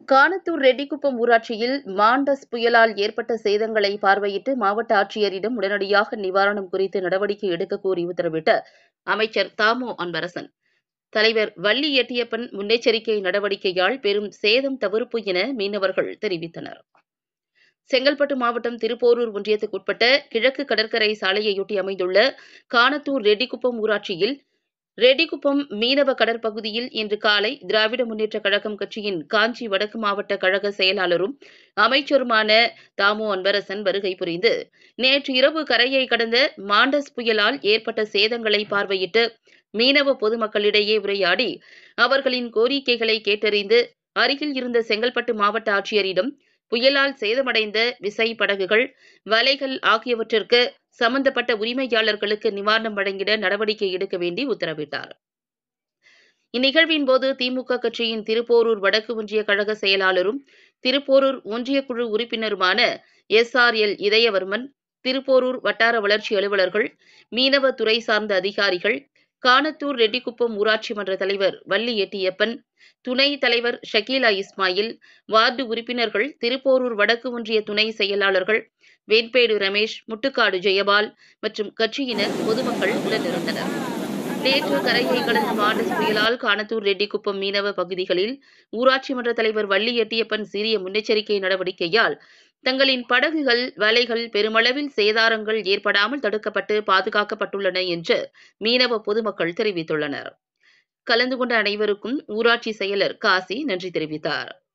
கானத்தூர் ரெட்டிக்குப்பம் ஊராட்சியில் மாண்டஸ் புயலால் ஏற்பட்ட சேதங்களை பார்வையிட்டு மாவட்ட ஆட்சியரிடம் உடனடியாக நிவாரணம் குறித்து நடவடிக்கை எடுக்க கோரி உத்தரவிட்ட அமைச்சர் தாமோ அன்பரசன் தலைவர் வள்ளி எட்டியப்பன் முன்னெச்சரிக்கை நடவடிக்கையால் பெரும் சேதம் தவிர்ப்பு என மீனவர்கள் தெரிவித்தனர் செங்கல்பட்டு மாவட்டம் திருப்போரூர் ஒன்றியத்துக்குட்பட்ட கிழக்கு கடற்கரை சாலையையொட்டி அமைந்துள்ள கானத்தூர் ரெட்டிக்குப்பம் ஊராட்சியில் ரெட்டிக்குப்பம் மீனவ கடற்பகுதியில் இன்று காலை திராவிட முன்னேற்றக் கழகம் கட்சியின் காஞ்சி வடக்கு மாவட்ட கழக செயலாளரும் அமைச்சருமான தாமு அன்பரசன் வருகை புரிந்து நேற்று இரவு கரையை கடந்த மாண்டஸ் புயலால் ஏற்பட்ட சேதங்களை பார்வையிட்டு மீனவ பொதுமக்களிடையே உரையாடி அவர்களின் கோரிக்கைகளை கேட்டறிந்து அருகில் இருந்த செங்கல்பட்டு மாவட்ட ஆட்சியரிடம் புயலால் சேதமடைந்த விசை படகுகள் வலைகள் ஆகியவற்றிற்கு சம்பந்தப்பட்ட உரிமையாளர்களுக்கு நிவாரணம் வழங்கிட நடவடிக்கை எடுக்க வேண்டி உத்தரவிட்டார் இந்நிகழ்வின் போது திமுக கட்சியின் திருப்போரூர் வடக்கு ஒன்றிய கழக செயலாளரும் திருப்போரூர் ஒன்றிய குழு உறுப்பினருமான S R L Idhayavarman Thiruporur வட்டார வளர்ச்சி அலுவலர்கள் மீனவ துறை சார்ந்த அதிகாரிகள் கானத்தூர் ரெட்டிக்குப்பம் ஊராட்சி மன்ற தலைவர் வள்ளி எட்டியப்பன் துணை தலைவர் ஷக்கீலா இஸ்மாயில் வார்டு உறுப்பினர்கள் திருப்போரூர் வடக்கு ஒன்றிய துணை செயலாளர்கள் வேட்பேடு ரமேஷ் முட்டுக்காடு ஜெயபால் மற்றும் கட்சியினர் பொதுமக்கள் உடனிருந்தனர் நேற்று கரையை கடந்த மாண்டஸ் புயலால் கானத்தூர் ரெட்டிக்குப்பம் மீனவ பகுதிகளில் ஊராட்சி மன்ற தலைவர் வள்ளி எட்டியப்பன் சீரிய முன்னெச்சரிக்கை நடவடிக்கையால் தங்களின் படகுகள் வலைகள் பெருமளவில் சேதாரங்கள் ஏற்படாமல் தடுக்கப்பட்டு பாதுகாக்கப்பட்டுள்ளன என்று மீனவ பொதுமக்கள் தெரிவித்துள்ளனர் கலந்து கொண்ட அனைவருக்கும் ஊராட்சி செயலர் காசி நன்றி தெரிவித்தார்